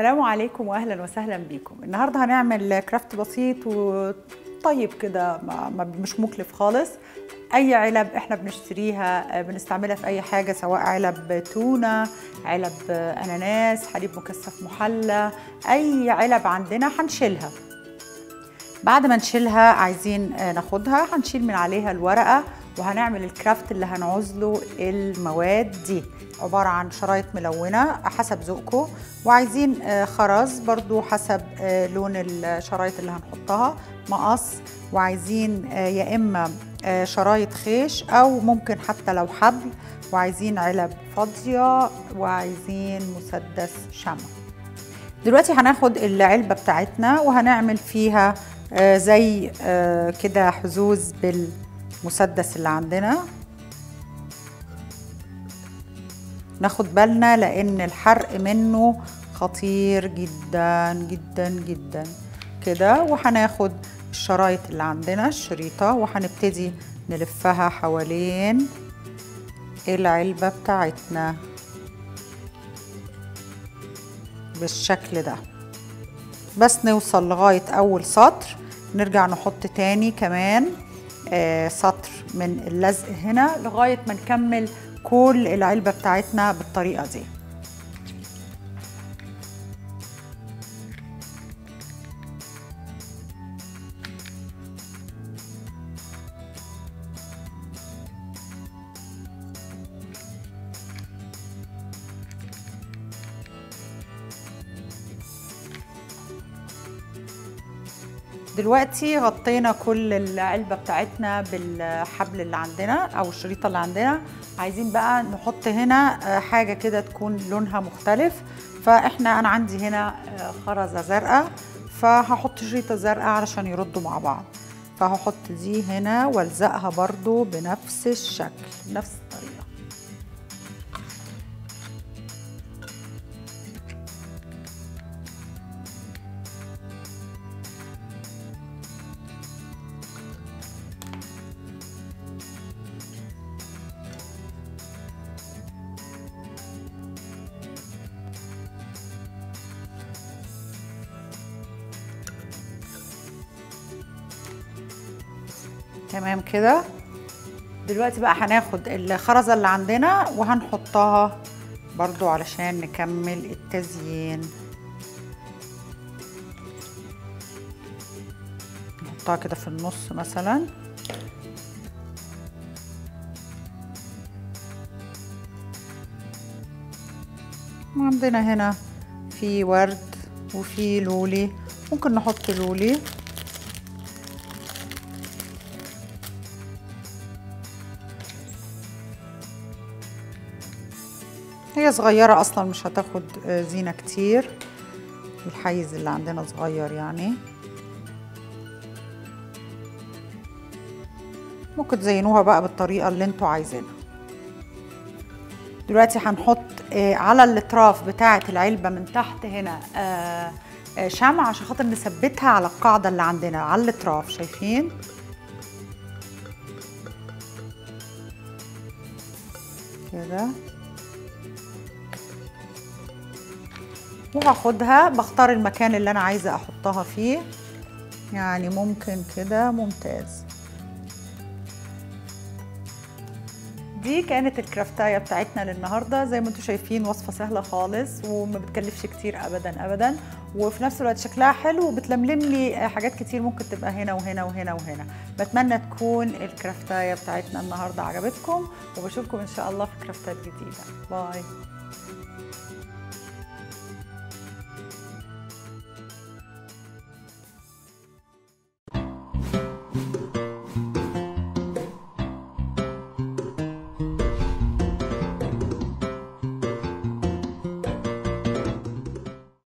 السلام عليكم واهلا وسهلا بيكم النهارده هنعمل كرافت بسيط وطيب كده ما- ما- مش مكلف خالص اي علب احنا بنشتريها آه، بنستعملها في اي حاجه سواء علب تونه علب آه، اناناس حليب مكثف محلى اي علب عندنا هنشيلها بعد ما نشيلها عايزين آه، ناخدها هنشيل من عليها الورقة وهنعمل الكرافت اللي هنعوز له المواد دي عبارة عن شرايط ملونة حسب ذوقكم وعايزين آه، خرز برضو حسب آه، لون الشرايط اللي هنحطها مقص وعايزين آه، يا إما آه، شرايط خيش أو ممكن حتى لو حبل وعايزين علب فاضية وعايزين مسدس شمع دلوقتي هناخد العلبة بتاعتنا وهنعمل فيها آه، زي آه، كده حزوز بالمسدس اللي عندنا ناخد بالنا لان الحرق منه خطير جدا جدا جدا كده وهناخد الشرايط اللي عندنا الشريطة وهنبتدي نلفها حوالين العلبة بتاعتنا بالشكل ده بس نوصل لغاية أول سطر نرجع نحط تاني كمان آه سطر من اللزق هنا لغاية ما نكمل كل العلبة بتاعتنا بالطريقة دي دلوقتي غطينا كل العلبة بتاعتنا بالحبل اللي عندنا أو الشريطة اللي عندنا عايزين بقى نحط هنا آه، حاجة كده تكون لونها مختلف فإحنا أنا عندي هنا آه، خرزة زرقاء فهحط شريطة زرقاء علشان يردوا مع بعض فهحط دي هنا والزقها برضو بنفس الشكل نفس الطريقة تمام كده دلوقتي بقى هناخد الخرزة اللي عندنا وهنحطها برضو علشان نكمل التزيين نحطها كده في النص مثلا وعندنا هنا في ورد وفي لولي ممكن نحط لولي هي صغيرة أصلا مش هتاخد آه، زينة كتير الحيز اللي عندنا صغير يعني ممكن تزينوها بقى بالطريقة اللي انتوا عايزينها دلوقتي هنحط آه، على الاطراف بتاعة العلبة من تحت هنا آه، آه، شمع عشان خاطر نثبتها على القاعدة اللي عندنا على الاطراف شايفين كده وهاخدها بختار المكان اللي انا عايزه احطها فيه يعني ممكن كده ممتاز دي كانت الكرافتايه بتاعتنا للنهارده زي ما انتم شايفين وصفه سهله خالص وما بتكلفش كتير ابدا ابدا وفي نفس الوقت شكلها حلو وبتلملم لي حاجات كتير ممكن تبقى هنا وهنا وهنا وهنا بتمنى تكون الكرافتايه بتاعتنا النهارده عجبتكم وبشوفكم ان شاء الله في كرافتات جديده باي